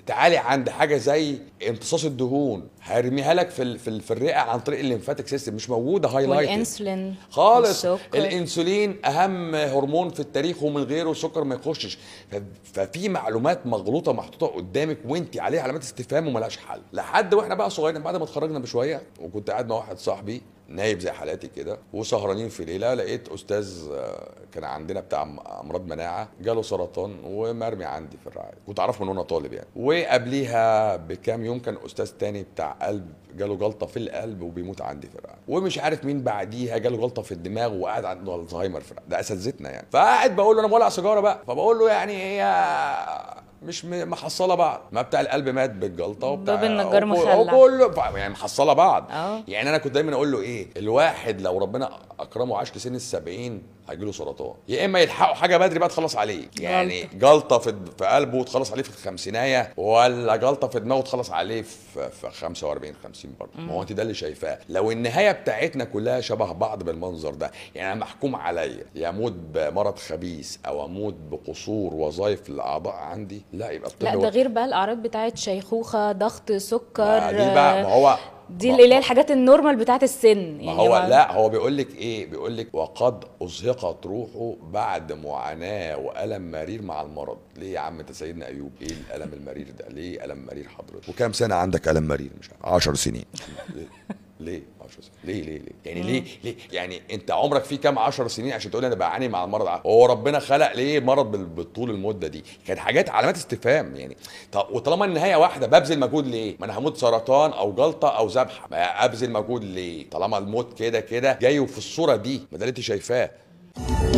تعالي عند حاجه زي امتصاص الدهون هرميها لك في ال- في, ال- في الرئه عن طريق الليمفاتيك سيستم مش موجوده هايلايت والانسولين خالص والسكر. الانسولين اهم هرمون في التاريخ ومن غيره السكر ما يخشش ف- ففي معلومات مغلوطه محطوطه قدامك وانت عليها علامات استفهام وملهاش حل لحد واحنا بقى صغيرين بعد ما اتخرجنا بشويه وكنت قاعد مع واحد صاحبي نايب زي حالاتي كده وسهرانين في ليله لقيت استاذ آه، كان عندنا بتاع م- امراض مناعه جاله سرطان ومرمي عندي في الرعايه كنت اعرفه من وانا طالب يعني وقبليها بكام يوم كان استاذ تاني بتاع قلب جاله جلطه في القلب وبيموت عندي في الرعايه ومش عارف مين بعديها جاله جلطه في الدماغ وقاعد عنده الزهايمر في الرعايه ده اساتذتنا يعني فقاعد بقول له انا مولع سيجاره بقى فبقول له يعني هي مش م- محصله بعض ما بتاع القلب مات بالجلطه وبتاع باب النجار وكل- مخلع. وكله ف- يعني محصله بعض اه. يعني انا كنت دايما اقول له ايه الواحد لو ربنا اكرمه وعاش لسن السبعين هيجي له سرطان يا اما يلحقوا حاجه بدري بقى تخلص عليه يعني جلطه في في قلبه وتخلص عليه في الخمسينايه ولا جلطه في دماغه تخلص عليه في في 45 50 برضه ما هو انت ده اللي شايفاه لو النهايه بتاعتنا كلها شبه بعض بالمنظر ده يعني انا محكوم عليا يا اموت بمرض خبيث او اموت بقصور وظائف الاعضاء عندي لا يبقى الطب لا هو- ده غير بقى الاعراض بتاعت شيخوخه ضغط سكر ما دي بقى ما هو دي ما- اللي هي الحاجات النورمال بتاعت السن ما يعني هو لا هو بيقول لك ايه بيقول لك وقد ازهقت روحه بعد معاناه والم مرير مع المرض ليه يا عم انت سيدنا ايوب ايه الالم المرير ده ليه الم مرير حضرتك وكام سنه عندك الم مرير مش عارف 10 سنين ليه ليه 10 سنين ليه ليه ليه يعني ليه ليه يعني انت عمرك فيه كام 10 سنين عشان تقول انا بعاني مع المرض ده؟ هو ربنا خلق ليه مرض بال- بالطول المده دي كانت حاجات علامات استفهام يعني طب وطالما النهايه واحده ببذل مجهود ليه ما انا هموت سرطان او جلطه او ذبحه ما ابذل مجهود ليه طالما الموت كده كده جاي وفي الصوره دي ما ده اللي انت شايفاه